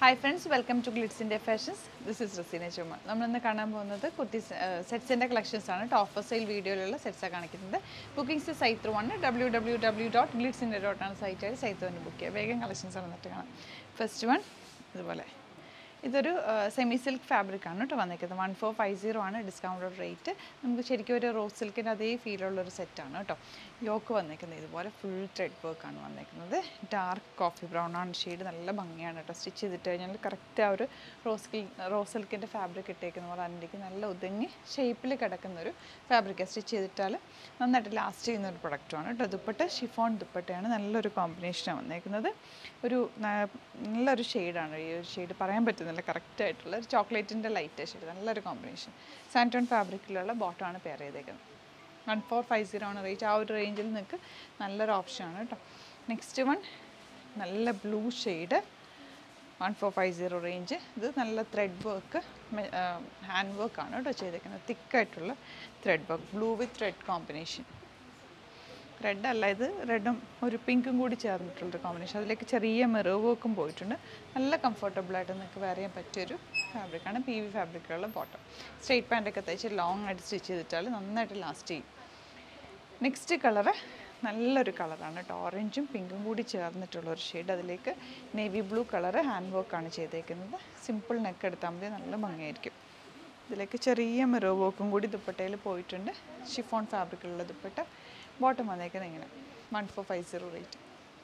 hi friends welcome to glitz India fashions this is Raseena ചുമ നമ്മളിന്ന് കാണാൻ പോകുന്നത് കുർത്തി സെറ്റ്സിൻ്റെ കളക്ഷൻസ് ആണ് ടോപ്പ് സെയിൽ വീഡിയോയിലുള്ള സെറ്റ്സാണ് കാണിക്കുന്നത് ബുക്കിംഗ്സ് സൈറ്റ് ത്രൂ ആണ് W W W dot glitz India dot ആണ് സൈറ്റായി സൈറ്റ് തന്നെ ബുക്ക് ചെയ്യുക വേഗം കളക്ഷൻസ് ആണ് എന്നിട്ട് കാണാം ഫസ്റ്റ് വൺ ഇതുപോലെ ഇതൊരു സെമി സിൽക്ക് ഫാബ്രിക് ആണ് കേട്ടോ വന്നിരിക്കുന്നത് വൺ ഫോർ ഫൈവ് സീറോ ആണ് ഡിസ്കൗണ്ട് റേറ്റ് നമുക്ക് ശരിക്കും ഒരു റോസ് സിൽക്കിൻ്റെ അതേ ഫീലുള്ള ഒരു സെറ്റാണ് കേട്ടോ യോക്ക് വന്നിരിക്കുന്നത് ഇതുപോലെ ഫുൾ ത്രെഡ് വർക്ക് ആണ് വന്നിരിക്കുന്നത് ഡാർക്ക് കോഫി ബ്രൗൺ ആണ് ഷെയ്ഡ് നല്ല ഭംഗിയാണ് കേട്ടോ സ്റ്റിച്ച് ചെയ്തിട്ട് കഴിഞ്ഞാൽ കറക്റ്റ് ആ ഒരു റോസ് റോസ് സിൽക്കിൻ്റെ ഫാബ്രിക് ഇട്ടേക്കുന്ന പോലെ അതിലേക്ക് നല്ല ഒതുങ്ങി ഷേപ്പിൽ കിടക്കുന്ന ഒരു ഫാബ്രിക് സ്റ്റിച്ച് ചെയ്തിട്ടാൽ നന്നായിട്ട് ലാസ്റ്റ് ചെയ്യുന്ന ഒരു പ്രൊഡക്റ്റുമാണ് കേട്ടോ ദുപ്പട്ട ഷിഫോൺ ദുപ്പട്ടയാണ് നല്ലൊരു കോമ്പിനേഷനാണ് വന്നേക്കുന്നത് ഒരു ന- നല്ലൊരു ഷെയ്ഡാണ് ഈ ഒരു ഷെയ്ഡ് പറയാൻ പറ്റുന്നില്ല കറക്റ്റ് ആയിട്ടുള്ള ഒരു ചോക്ലേറ്റിൻ്റെ ലൈറ്റ് ഷെയ്ഡ് നല്ലൊരു കോമ്പിനേഷൻ സാൻറ്റോൺ ഫാബ്രിക്കിലുള്ള ബോട്ടമാണ് പെയർ ചെയ്തേക്കുന്നത് വൺ ഫോർ ഫൈവ് സീറോ ആണ് റേറ്റ് ആ ഒരു റേഞ്ചിൽ നിങ്ങൾക്ക് നല്ലൊരു ഓപ്ഷനാണ് കേട്ടോ നെക്സ്റ്റ് വൺ നല്ല blue shade one four five zero range ഇത് നല്ല ത്രെഡ് വർക്ക് ഹാൻഡ് വർക്കാണ് കേട്ടോ ചെയ്തേക്കുന്നത് തിക്കായിട്ടുള്ള thread work blue with red combination red അല്ല ഇത് റെഡും ഒരു പിങ്കും കൂടി ചേർന്നിട്ടുള്ളൊരു കോമ്പിനേഷൻ അതിലേക്ക് ചെറിയ മെറവ് വർക്കും പോയിട്ടുണ്ട് നല്ല കംഫർട്ടബിൾ ആയിട്ട് നിങ്ങൾക്ക് വെയർ ചെയ്യാൻ പറ്റിയൊരു ഫാബ്രിക്കാണ് പി വി ഫാബ്രിക്കുള്ള ബോട്ടം സ്ട്രെയിറ്റ് പാൻറ്റൊക്കെ തയ്ച്ച് ലോങ് ആയിട്ട് സ്റ്റിച്ച് ചെയ്തിട്ടാൽ നന്നായിട്ട് ലാസ്റ്റ് ചെയ്യും നെക്സ്റ്റ് കളറ് നല്ലൊരു കളറാണ് കേട്ടോ ഓറഞ്ചും പിങ്കും കൂടി ചേർന്നിട്ടുള്ള ഒരു ഷെയ്ഡ് അതിലേക്ക് നേവി ബ്ലൂ കളറ് ഹാൻഡ് വർക്കാണ് ചെയ്തേക്കുന്നത് സിമ്പിൾ നെക്ക് എടുത്താൽ മതി നല്ല ഭംഗിയായിരിക്കും ഇതിലേക്ക് ചെറിയ മെറോ വർക്കും കൂടി ദുപ്പട്ടയിൽ പോയിട്ടുണ്ട് ഷിഫോൺ ഫാബ്രിക്കുള്ള ദുപ്പട്ട ബോട്ടം വന്നേക്കുന്നത് ഇങ്ങനെ one four five zero rate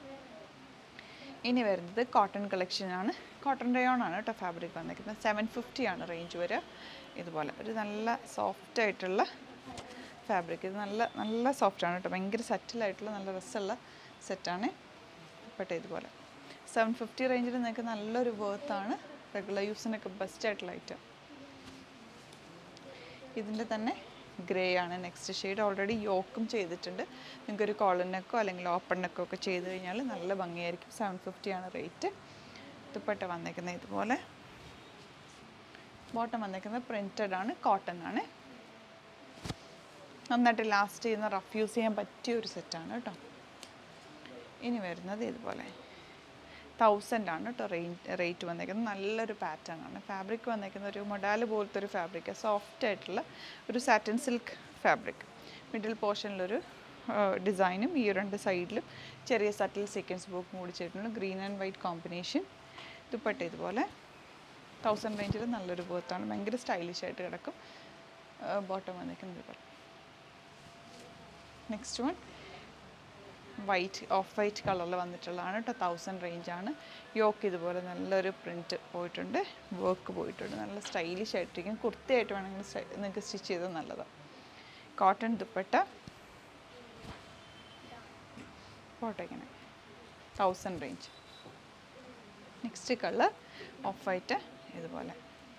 ഇനി വരുന്നത് കോട്ടൺ കളക്ഷനാണ് കോട്ടൺ റയോൺ ആണ് കേട്ടോ ഫാബ്രിക് വന്നിരിക്കുന്നത് സെവൻ ഫിഫ്റ്റി ആണ് റേഞ്ച് വരിക ഇതുപോലെ ഒരു നല്ല സോഫ്റ്റ് ആയിട്ടുള്ള ഫാബ്രിക് ഇത് നല്ല നല്ല സോഫ്റ്റ് ആണ് കേട്ടോ ഭയങ്കര സെറ്റിലായിട്ടുള്ള നല്ല രസമുള്ള സെറ്റാണ് പെട്ടെ ഇതുപോലെ സെവൻ ഫിഫ്റ്റി റേഞ്ചിൽ നിങ്ങൾക്ക് നല്ലൊരു വേർത്താണ് റെഗുലർ യൂസിനൊക്കെ ബെസ്റ്റ് ആയിട്ടുള്ള ഐറ്റം ഇതിൻ്റെ തന്നെ ഗ്രേ ആണ് നെക്സ്റ്റ് ഷെയ്ഡ് ഓൾറെഡി യോക്കും ചെയ്തിട്ടുണ്ട് നിങ്ങൾക്കൊരു കോളർ നെക്കോ അല്ലെങ്കിൽ ഓപ്പൺ നെക്കോ ഒക്കെ ചെയ്ത് കഴിഞ്ഞാൽ നല്ല ഭംഗിയായിരിക്കും സെവൻ ഫിഫ്റ്റി ആണ് റേറ്റ് ദുപ്പട്ട വന്നേക്കുന്നത് ഇതുപോലെ ബോട്ടം വന്നേക്കുന്നത് പ്രിൻറ്റഡ് ആണ് കോട്ടൺ ആണ് നന്നായിട്ട് ലാസ്റ്റ് ചെയ്യുന്ന റഫ് യൂസ് ചെയ്യാൻ പറ്റിയ ഒരു സെറ്റാണ് കേട്ടോ ഇനി വരുന്നത് ഇതുപോലെ തൗസൻഡ് ആണ് കേട്ടോ റേറ്റ് റേറ്റ് വന്നേക്കുന്നത് നല്ലൊരു പാറ്റേൺ ആണ് ഫാബ്രിക് വന്നേക്കുന്ന ഒരു മൊഡാല് പോലത്തെ ഒരു ഫാബ്രിക് സോഫ്റ്റ് ആയിട്ടുള്ള ഒരു സാറ്റിൻ സിൽക്ക് ഫാബ്രിക് മിഡിൽ പോർഷനിലൊരു ഡിസൈനും ഈ രണ്ട് സൈഡിലും ചെറിയ സട്ടിൽ സീക്വൻസ് ബുക്ക് കൂടി ചെയ്തിട്ടുണ്ട് green and white combination dupatta ഇതുപോലെ തൗസൻഡ് റേഞ്ചിൽ നല്ലൊരു ബോത്താണ് ഭയങ്കര സ്റ്റൈലിഷ് ആയിട്ട് കിടക്കും ബോട്ടം വന്നേക്കുന്നത് ഇതുപോലെ next one white off white കളറിൽ വന്നിട്ടുള്ളതാണ് കേട്ടോ തൗസൻഡ് റേഞ്ചാണ് യോക്ക് ഇതുപോലെ നല്ലൊരു പ്രിൻറ്റ് പോയിട്ടുണ്ട് വർക്ക് പോയിട്ടുണ്ട് നല്ല സ്റ്റൈലിഷ് ആയിട്ടിരിക്കും കുർത്തിയായിട്ട് വേണമെങ്കിൽ സ്റ്റൈ- നിങ്ങൾക്ക് സ്റ്റിച്ച് ചെയ്തത് നല്ലതാണ് കോട്ടൺ ദുപ്പട്ട പോട്ടെ ഇങ്ങനെ thousand range next colour off white ഇതുപോലെ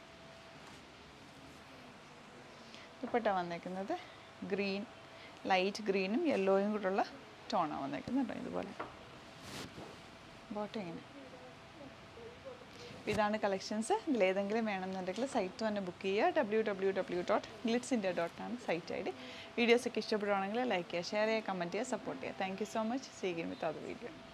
ദുപ്പട്ട വന്നേക്കുന്നത് ഗ്രീൻ ലൈറ്റ് ഗ്രീനും യെല്ലോയും കൂടെയുള്ള ടോണാണ് വന്നേക്കുന്നത് കേട്ടോ ഇതുപോലെ ബോട്ടം ഇങ്ങനെ അപ്പോൾ ഇതാണ് കളക്ഷൻസ് ഇതിലേതെങ്കിലും വേണമെന്നുണ്ടെങ്കിൽ സൈറ്റ് തന്നെ ബുക്ക് ചെയ്യുക W W W dot glitz India dot ആണ് സൈറ്റ് ഐ ഡി വീഡിയോസൊക്കെ ഇഷ്ടപ്പെടുവാണെങ്കിൽ ലൈക്ക് ചെയ്യുക ഷെയർ ചെയ്യുക കമൻറ്റ് ചെയ്യുക സപ്പോർട്ട് ചെയ്യുക താങ്ക് യു സോ മച്ച് സീഗിൻ വിത്ത് അത് വീഡിയോ